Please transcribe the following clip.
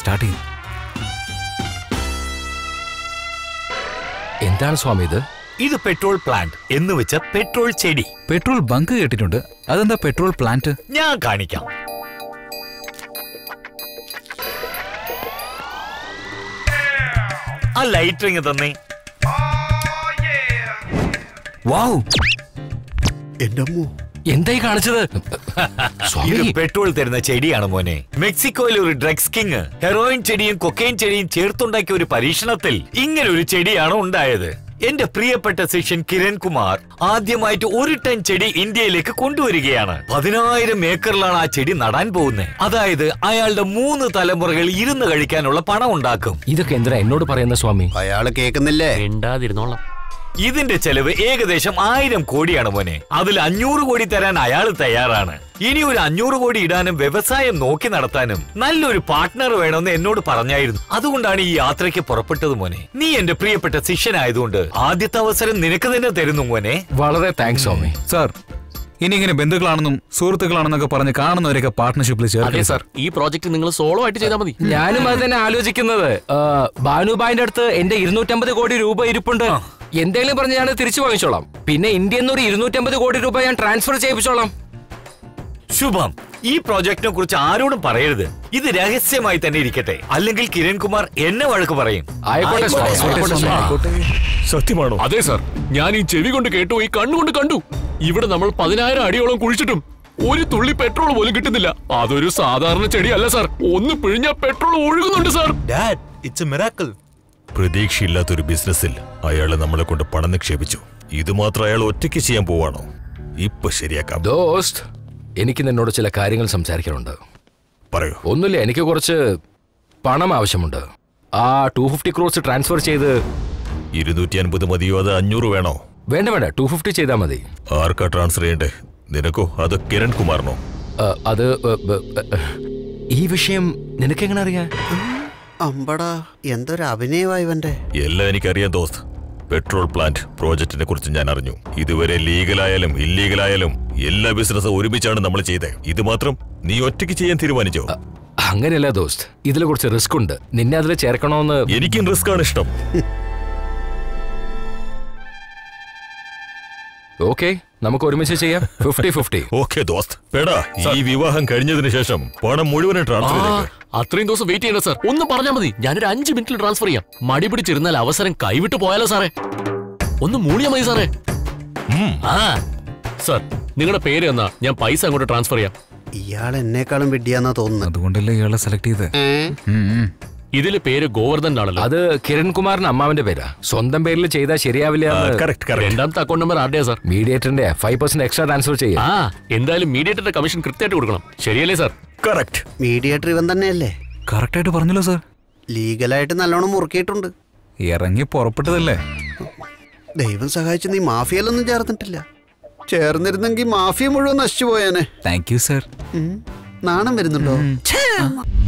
Start ചെയ്യും എന്താണ് സ്വാമി ഇത് ഇത് പെട്രോൾ പ്ലാന്റ് എന്ന് വെച്ച പെട്രോൾ ചെടി പെട്രോൾ ബങ്ക് കേട്ടിട്ടുണ്ട് അതെന്താ പെട്രോൾ പ്ലാന്റ് ഞാൻ കാണിക്കാം ആ ലൈറ്റ് ഇങ്ങ് തന്നേ വാവ് എന്റെ അമ്മോ എന്തായി കാണിച്ചത് ഇത് സ്വാമി പെട്രോൾ തരുന്ന ചെടിയാണ് മോനെ മെക്സിക്കോയിലെ ഒരു ഡ്രഗ്സ് കിങ് ഹെറോയിൻ ചെടിയും കൊക്കൈൻ ചെടിയും ചേർത്തുണ്ടാക്കിയ ഒരു പരീക്ഷണത്തിൽ ഇങ്ങനെ ഒരു ചെടിയാണ് ഉണ്ടായത് എന്റെ പ്രിയപ്പെട്ട ശിഷ്യൻ കിരൺ കുമാർ ആദ്യമായിട്ട് ഒരു ടൺ ചെടി ഇന്ത്യയിലേക്ക് കൊണ്ടുവരികയാണ് പതിനായിരം ഏക്കറിലാണ് ആ ചെടി നടാൻ പോകുന്നത് അതായത് അയാളുടെ മൂന്ന് തലമുറകൾ ഇരുന്ന് കഴിക്കാനുള്ള പണം ഉണ്ടാക്കും ഇതൊക്കെ എന്തിനാ എന്നോട് പറയുന്ന സ്വാമി അയാള് കേക്കുന്നില്ലേ മിണ്ടാതിരുന്നോളാം ഇതിന്റെ ചെലവ് ഏകദേശം ആയിരം കോടിയാണ് മോനെ അതിൽ അഞ്ഞൂറ് കോടി തരാൻ അയാൾ തയ്യാറാണ് ഇനി ഒരു അഞ്ഞൂറ് കോടി ഇടാനും വ്യവസായം നോക്കി നടത്താനും നല്ലൊരു പാർട്ട്ണർ വേണമെന്ന് എന്നോട് പറഞ്ഞായിരുന്നു അതുകൊണ്ടാണ് ഈ യാത്രയ്ക്ക് പുറപ്പെട്ടത് മോനെ നീ എന്റെ പ്രിയപ്പെട്ട ശിഷ്യനായതുകൊണ്ട് ആദ്യത്തെ അവസരം നിനക്ക് തന്നെ തരുന്നു മോനെ വളരെ താങ്ക്സ് സ്വാമി സാർ ഇനി ഇങ്ങനെ ബന്ധുക്കളാണെന്നും സുഹൃത്തുക്കളാണെന്നൊക്കെ പറഞ്ഞ് കാണുന്നവരെയൊക്കെ പാർട്ട്ണർഷിപ്പിൽ അതെ ചേർക്കരുത് സാർ ഈ പ്രോജക്റ്റ് നിങ്ങൾ സോളോ ആയിട്ട് ചെയ്താൽ മതി ഞാനും അത് തന്നെ ആലോചിക്കുന്നത് ആ, ഭാനുബായിന്റെ അടുത്ത് എന്റെ ഇരുന്നൂറ്റമ്പത് കോടി രൂപ ഇരിപ്പുണ്ട് എന്തെങ്കിലും പറഞ്ഞ് ഞാൻ തിരിച്ചു വാങ്ങിച്ചോളാം പിന്നെ ഇന്ത്യയിൽ നിന്ന് ഒരു ഇരുന്നൂറ്റമ്പത് കോടി രൂപ ഞാൻ ട്രാൻസ്ഫർ ചെയ്യിപ്പിച്ചോളാം ശുഭം ഈ പ്രോജക്റ്റിനെ കുറിച്ച് ആരോടും പറയരുത് ഇത് രഹസ്യമായി തന്നെ ഇരിക്കട്ടെ അല്ലെങ്കിൽ കിരൺ കുമാർ എന്നെ വഴക്ക് പറയും ആയിക്കോട്ടെ സ്വാമി, ആയിക്കോട്ടെ സ്വാമി. സത്യമാണോ അതെ സാർ ഞാൻ ഈ ചെവി കൊണ്ട് കേട്ടു ഈ കണ്ണുകൊണ്ട് കണ്ടു ഇവിടെ നമ്മൾ പതിനായിരം അടിയോളം കുഴിച്ചിട്ടും ഒരു തുള്ളി പെട്രോൾ പോലും കിട്ടുന്നില്ല അതൊരു സാധാരണ ചെടിയല്ല സാർ ഒന്ന് പിഴിഞ്ഞ പെട്രോൾ ഒഴുകുന്നുണ്ട് sir dad it's a miracle പ്രതീക്ഷയില്ലാത്തൊരു ബിസിനസ്സിൽ അയാളെ നമ്മളെ കൊണ്ട് പണം നിക്ഷേപിച്ചു ഇത് മാത്രം അയാൾ ഒറ്റയ്ക്ക് ചെയ്യാൻ പോവാണോ ഇപ്പൊ ശരിയാക്കാം ദോസ്ത് എനിക്ക് നിന്നോട് ചില കാര്യങ്ങൾ സംസാരിക്കാനുണ്ട് പറയൂ ഒന്നുമില്ല എനിക്ക് കുറച്ച് പണം ആവശ്യമുണ്ട് ആ ടു ഫിഫ്റ്റി ക്രോസ് ട്രാൻസ്ഫർ ചെയ്ത് ഇരുന്നൂറ്റി അൻപത് മതിയോ അത് അഞ്ഞൂറ് വേണോ വേണ്ട വേണ്ട ടു ഫിഫ്റ്റി ചെയ്താൽ മതി ആർക്കാ ട്രാൻസ്ഫർ ചെയ്യണ്ടേ നിനക്കോ അത് കിരൺ കുമാറിനോ ആ, അത് ബ- ബ- ബ- ഈ വിഷയം നിനക്കെങ്ങനെ അറിയാം അമ്പടാ എന്തൊരു അഭിനയവാ ഇവന്റെ എല്ലാം എനിക്കറിയാം ദോസ്ത് പെട്രോൾ പ്ലാന്റ് പ്രോജക്റ്റിനെ കുറിച്ച് ഞാൻ അറിഞ്ഞു ഇതുവരെ ലീഗലായാലും ഇല്ലീഗലായാലും എല്ലാ ബിസിനസ്സും ഒരുമിച്ചാണ് നമ്മൾ ചെയ്തത് ഇത് മാത്രം നീ ഒറ്റയ്ക്ക് ചെയ്യാൻ തീരുമാനിച്ചോ അങ്ങനെയല്ല ദോസ്ത് ഇതിൽ കുറച്ച് റിസ്ക് ഉണ്ട് നിന്നെ അതിൽ ചേർക്കണമെന്ന് എനിക്കും റിസ്ക് ആണ് ഇഷ്ടം ഓക്കെ നമുക്ക് ഒരുമിച്ച് ചെയ്യാം ഫിഫ്റ്റി ഫിഫ്റ്റി ഓക്കെ ദോസ്ത് പേടാ ഈ വിവാഹം കഴിഞ്ഞതിന് ശേഷം പണം മുഴുവനും ട്രാൻസ്ഫർ ചെയ്തേക്ക് അത്രയും ദിവസം വെയിറ്റ് ചെയ്യണം സാർ ഒന്ന് പറഞ്ഞാൽ മതി ഞാനൊരു അഞ്ച് മിനിറ്റിൽ ട്രാൻസ്ഫർ ചെയ്യാം മടി പിടിച്ചിരുന്നാൽ അവസരം കൈവിട്ട് പോയാലോ സാറേ ഒന്ന് മൂളിയാ മതി സാറേ ആ സാർ നിങ്ങളുടെ പേര് എന്നാ ഞാൻ പൈസ അങ്ങോട്ട് ട്രാൻസ്ഫർ ചെയ്യാം ഇയാൾ എന്നെക്കാളും വിഡ്ഢിയാന്നാ തോന്നുന്നത് അതുകൊണ്ടല്ലേ ഇയാളെ സെലക്ട് ചെയ്ത് ഇതില് പേര് ഗോവർദ്ധൻ ആണല്ലോ അത് കിരൺ കുമാറിന് അമ്മാവിന്റെ പേരാ സ്വന്തം പേരിൽ ചെയ്താൽ ശരിയാവില്ല എന്ന് കറക്റ്റ് കറക്റ്റ് രണ്ടാമത്തെ അക്കൗണ്ട് നമ്പർ ആരുടെയാ സാർ മീഡിയേറ്ററിന്റെ ഫൈവ് പെർസെന്റ് എക്സ്ട്രാ ട്രാൻസ്ഫർ ചെയ്യാം ആ എന്തായാലും മീഡിയേറ്ററിന്റെ കമ്മീഷൻ കൃത്യമായിട്ട് കൊടുക്കണം ശരിയല്ലേ സാർ കറക്റ്റ് മീഡിയേറ്റർ ഇവൻ തന്നെയല്ലേ കറക്റ്റായിട്ട് പറഞ്ഞല്ലോ സാർ ലീഗലായിട്ട് നല്ലോണം മുറുക്കിയിട്ടുണ്ട് ഇറങ്ങി പുറപ്പെട്ടതല്ലേ ദൈവം സഹായിച്ച് നീ മാഫിയയിലൊന്നും ചേർന്നിട്ടില്ല ചേർന്നിരുന്നെങ്കിൽ മാഫിയ മുഴുവൻ നശിച്ചു പോയേനെ താങ്ക് യു സാർ ഉം. നാണം വരുന്നുണ്ടോ ഛേ.